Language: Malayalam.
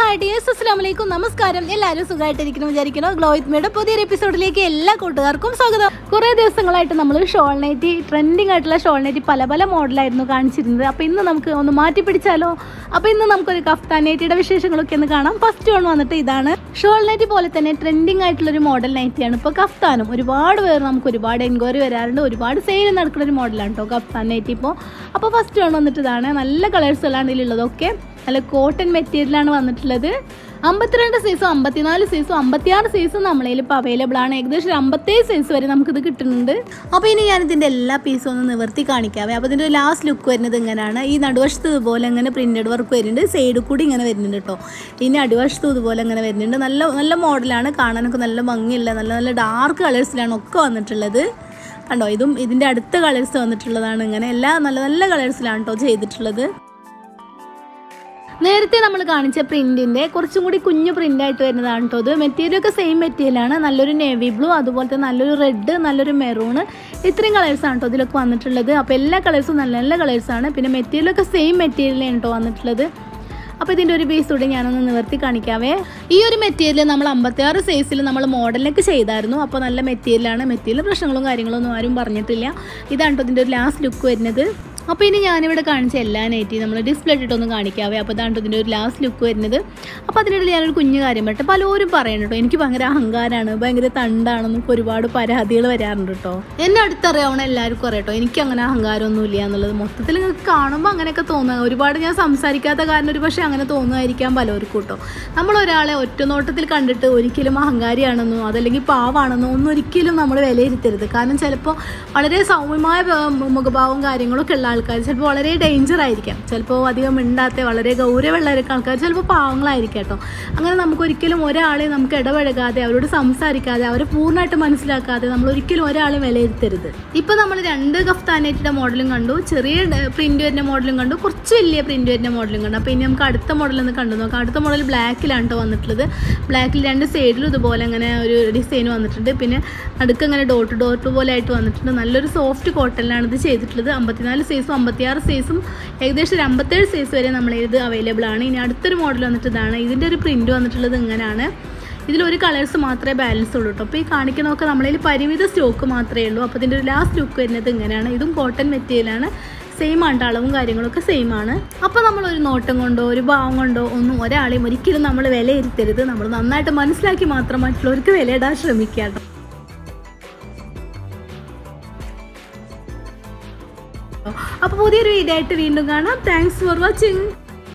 ഹായ് ഡിയേഴ്സ് അസ്സലാമലൈക്കും നമസ്കാരം എല്ലാവരും സുഖമായിട്ടിരിക്കണം വിചാരിക്കുന്നു ഗ്ലോയിത്മയുടെ പുതിയൊരു എപ്പിസോഡിലേക്ക് എല്ലാ കൂട്ടുകാർക്കും സ്വാഗതം കുറേ ദിവസങ്ങളായിട്ട് നമ്മൾ ഷോൾ നൈറ്റി ട്രെൻഡിങ് ആയിട്ടുള്ള ഷോൾ നൈറ്റി പല പല മോഡലായിരുന്നു കാണിച്ചിരുന്നത് അപ്പോൾ ഇന്ന് നമുക്ക് ഒന്ന് മാറ്റി പിടിച്ചാലോ അപ്പോൾ ഇന്ന് നമുക്കൊരു കഫ്താൻ നൈറ്റിയുടെ വിശേഷങ്ങളൊക്കെ ഒന്ന് കാണാം ഫസ്റ്റ് വൺ വന്നിട്ട് ഇതാണ് ഷോൾ നൈറ്റി പോലെ തന്നെ ട്രെൻഡിങ് ആയിട്ടുള്ള ഒരു മോഡൽ നൈറ്റിയാണ് ഇപ്പോൾ കഫ്താനും ഒരുപാട് പേർ നമുക്ക് ഒരുപാട് എൻക്വയറി വരാറുണ്ട് ഒരുപാട് സെയിൽ നടക്കുന്ന ഒരു മോഡലാണ് കേട്ടോ കഫ്താൻ നൈറ്റി ഇപ്പോൾ അപ്പോൾ ഫസ്റ്റ് വൺ വന്നിട്ട് ഇതാണ് നല്ല കളേഴ്സുകളാണ് ഇതിലുള്ളതൊക്കെ നല്ല കോട്ടൺ മെറ്റീരിയലാണ് വന്നിട്ടുള്ളത് അമ്പത്തിരണ്ട് സൈസും അമ്പത്തിനാല് സൈസും അമ്പത്തിയാറ് സൈസും നമ്മളതിൽ ഇപ്പോൾ അവൈലബിൾ ആണ് ഏകദേശം ഒരു അമ്പത്തേഴ് സൈസ് വരെ നമുക്കിത് കിട്ടുന്നുണ്ട് അപ്പോൾ ഇനി ഞാൻ ഇതിൻ്റെ എല്ലാ പീസും ഒന്ന് നിവർത്തി കാണിക്കാവേ അപ്പോൾ ഇതിൻ്റെ ലാസ്റ്റ് ലുക്ക് വരുന്നത് ഇങ്ങനെയാണ് ഈ നടുവശത്ത് ഇതുപോലെ ഇങ്ങനെ പ്രിൻറ്റഡ് വർക്ക് വരുന്നുണ്ട് സൈഡിൽ കൂടി ഇങ്ങനെ വരുന്നുണ്ട് കേട്ടോ ഇനി അടിവശത്തും ഇതുപോലെ ഇങ്ങനെ വരുന്നുണ്ട് നല്ല നല്ല മോഡലാണ് കാണാനൊക്കെ നല്ല ഭംഗിയുള്ള നല്ല നല്ല ഡാർക്ക് കളേഴ്സിലാണ് ഒക്കെ വന്നിട്ടുള്ളത് കണ്ടോ ഇതും ഇതിൻ്റെ അടുത്ത കളേഴ്സ് വന്നിട്ടുള്ളതാണ് ഇങ്ങനെ എല്ലാ നല്ല നല്ല കളേഴ്സിലാണ് കേട്ടോ ചെയ്തിട്ടുള്ളത് നേരത്തെ നമ്മൾ കാണിച്ച പ്രിന്റിന്റെ കുറച്ചും കൂടി കുഞ്ഞു പ്രിന്റ് ആയിട്ട് വരുന്നതാണ് കേട്ടോ ഇത് മെറ്റീരിയൽ ഒക്കെ സെയിം മെറ്റീരിയലാണ് നല്ലൊരു നേവി ബ്ലൂ അതുപോലെ തന്നെ നല്ലൊരു റെഡ് നല്ലൊരു മെറൂണ് ഇത്രയും കളേഴ്സ് ആണ് കേട്ടോ ഇതിലൊക്കെ വന്നിട്ടുള്ളത് അപ്പോൾ എല്ലാ കളേഴ്സും നല്ല നല്ല കളേഴ്സ് ആണ് പിന്നെ മെറ്റീരിയൽ ഒക്കെ സെയിം മെറ്റീരിയലാണ് കേട്ടോ വന്നിട്ടുള്ളത് അപ്പോൾ ഇതിൻ്റെ ഒരു പീസ് കൂടി ഞാനൊന്ന് നിവർത്തി കാണിക്കാവേ ഈ ഒരു മെറ്റീരിയൽ നമ്മൾ അമ്പത്തിയാറ് സൈസിൽ നമ്മൾ മോഡലിനൊക്കെ ചെയ്തായിരുന്നു അപ്പോൾ നല്ല മെറ്റീരിയലാണ് മെറ്റീരിയൽ പ്രശ്നങ്ങളും കാര്യങ്ങളൊന്നും ആരും പറഞ്ഞിട്ടില്ല ഇതാണ് കേട്ടോ ഇതിൻ്റെ ഒരു ലാസ്റ്റ് ലുക്ക് വരുന്നത് അപ്പോൾ ഇനി ഞാനിവിടെ കാണിച്ച എല്ലാ നൈറ്റിയും നമ്മൾ ഡിസ്പ്ലേ ഇട്ടിട്ടൊന്ന് കാണിക്കാവേ അപ്പോൾ ഇതാണ് ഇതിൻ്റെ ഒരു ലാസ്റ്റ് ലുക്ക് വരുന്നത് അപ്പോൾ അതിനിടയിൽ ഞാനൊരു കുഞ്ഞു കാര്യം പറയട്ടെ പലരും പറയണം കേട്ടോ എനിക്ക് ഭയങ്കര അഹങ്കാരമാണ് ഭയങ്കര തണ്ടാണെന്നൊക്കെ ഒരുപാട് പരാതികൾ വരാറുണ്ട് കേട്ടോ എന്നെ അടുത്തറിയാവണം എല്ലാവർക്കും അറിയാം കേട്ടോ എനിക്ക് അങ്ങനെ അഹങ്കാരമൊന്നും ഇല്ല എന്നുള്ളത് മൊത്തത്തിൽ നിങ്ങൾക്ക് കാണുമ്പോൾ അങ്ങനെയൊക്കെ തോന്നുക ഒരുപാട് ഞാൻ സംസാരിക്കാത്ത കാരണം ഒരു പക്ഷേ അങ്ങനെ തോന്നുമായിരിക്കാം പലർക്കും കേട്ടോ നമ്മൾ ഒരാളെ ഒറ്റനോട്ടത്തിൽ കണ്ടിട്ട് ഒരിക്കലും അഹങ്കാരിയാണെന്നോ അതല്ലെങ്കിൽ പാവാണെന്നോ ഒന്നും ഒരിക്കലും നമ്മൾ വിലയിരുത്തരുത് കാരണം ചിലപ്പോൾ വളരെ സൗമ്യമായ ഏർ, മുഖഭാവവും കാര്യങ്ങളൊക്കെ ഉള്ള ആൾക്കാർ ചിലപ്പോൾ വളരെ ഡേഞ്ചർ ആയിരിക്കാം ചിലപ്പോൾ അധികം മിണ്ടാത്ത വളരെ ഗൗരവമുള്ള ആൾക്കാർ ചിലപ്പോൾ പാവങ്ങളായിരിക്കാം കേട്ടോ അങ്ങനെ നമുക്ക് ഒരിക്കലും ഒരാളെ നമുക്ക് ഇടപഴകാതെ അവരോട് സംസാരിക്കാതെ അവരെ പൂർണ്ണമായിട്ട് മനസ്സിലാക്കാതെ നമ്മൾ ഒരിക്കലും ഒരാളെ വിലയിരുത്തരുത് ഇപ്പൊ നമ്മൾ രണ്ട് കഫ്താനേറ്റിയുടെ മോഡലും കണ്ടു ചെറിയ പ്രിന്റ് വരുന്ന മോഡലും കണ്ടു കുറച്ച് വലിയ പ്രിന്റ് വരുന്ന മോഡലും കണ്ടു അപ്പോൾ ഇനി നമുക്ക് അടുത്ത മോഡൽ ഒന്ന് കണ്ടു നോക്കാം അടുത്ത മോഡൽ ബ്ലാക്കിലാണ് കേട്ടോ വന്നിട്ടുള്ളത് ബ്ലാക്കിൽ രണ്ട് സൈഡിലും ഇതുപോലെ അങ്ങനെ ഒരു ഡിസൈൻ വന്നിട്ടുണ്ട് പിന്നെ അടുക്ക് അങ്ങനെ ഡോട്ട് ഡോട്ട് പോലെ ആയിട്ട് വന്നിട്ടുണ്ട് നല്ലൊരു സോഫ്റ്റ് കോട്ടണിലാണ് ഇത് ചെയ്തിട്ടുള്ളത് അമ്പത്തിനാല് സൈസും അമ്പത്തിയാറ് സൈസും ഏകദേശം ഒരു അമ്പത്തേഴ് സൈസ് വരെ നമ്മൾ ഇത് അവൈലബിൾ ആണ് ഇനി അടുത്തൊരു മോഡൽ വന്നിട്ട് ഇതാണ് ഇതിൻ്റെ ഒരു പ്രിന്റ് വന്നിട്ടുള്ളത് ഇങ്ങനെയാണ് ഇതിലൊരു കളേഴ്സ് മാത്രമേ ബാലൻസ് ഉള്ളൂ കേട്ടോ അപ്പോൾ ഈ കാണിക്കുന്നതൊക്കെ നമ്മളതിൽ പരിമിത സ്റ്റോക്ക് മാത്രമേ ഉള്ളൂ അപ്പോൾ ഇതിൻ്റെ ഒരു ലാസ്റ്റ് ലുക്ക് വരുന്നത് ഇങ്ങനെയാണ് ഇതും കോട്ടൺ മെറ്റീരിയലാണ് സെയിം ആണ് അളവും കാര്യങ്ങളൊക്കെ സെയിം ആണ് അപ്പോൾ നമ്മൾ ഒരു നോട്ടം കൊണ്ടോ ഒരു ഭാവം കൊണ്ടോ ഒന്നും ഒരാളെയും ഒരിക്കലും നമ്മൾ വിലയിരുത്തരുത് നമ്മൾ നന്നായിട്ട് മനസ്സിലാക്കി മാത്രം മറ്റുള്ളവർക്ക് വിലയിടാൻ ശ്രമിക്കുക കേട്ടോ അപ്പോൾ പുതിയൊരു വീഡിയോ ആയിട്ട് വീണ്ടും കാണാം താങ്ക്സ് ഫോർ വാച്ചിങ്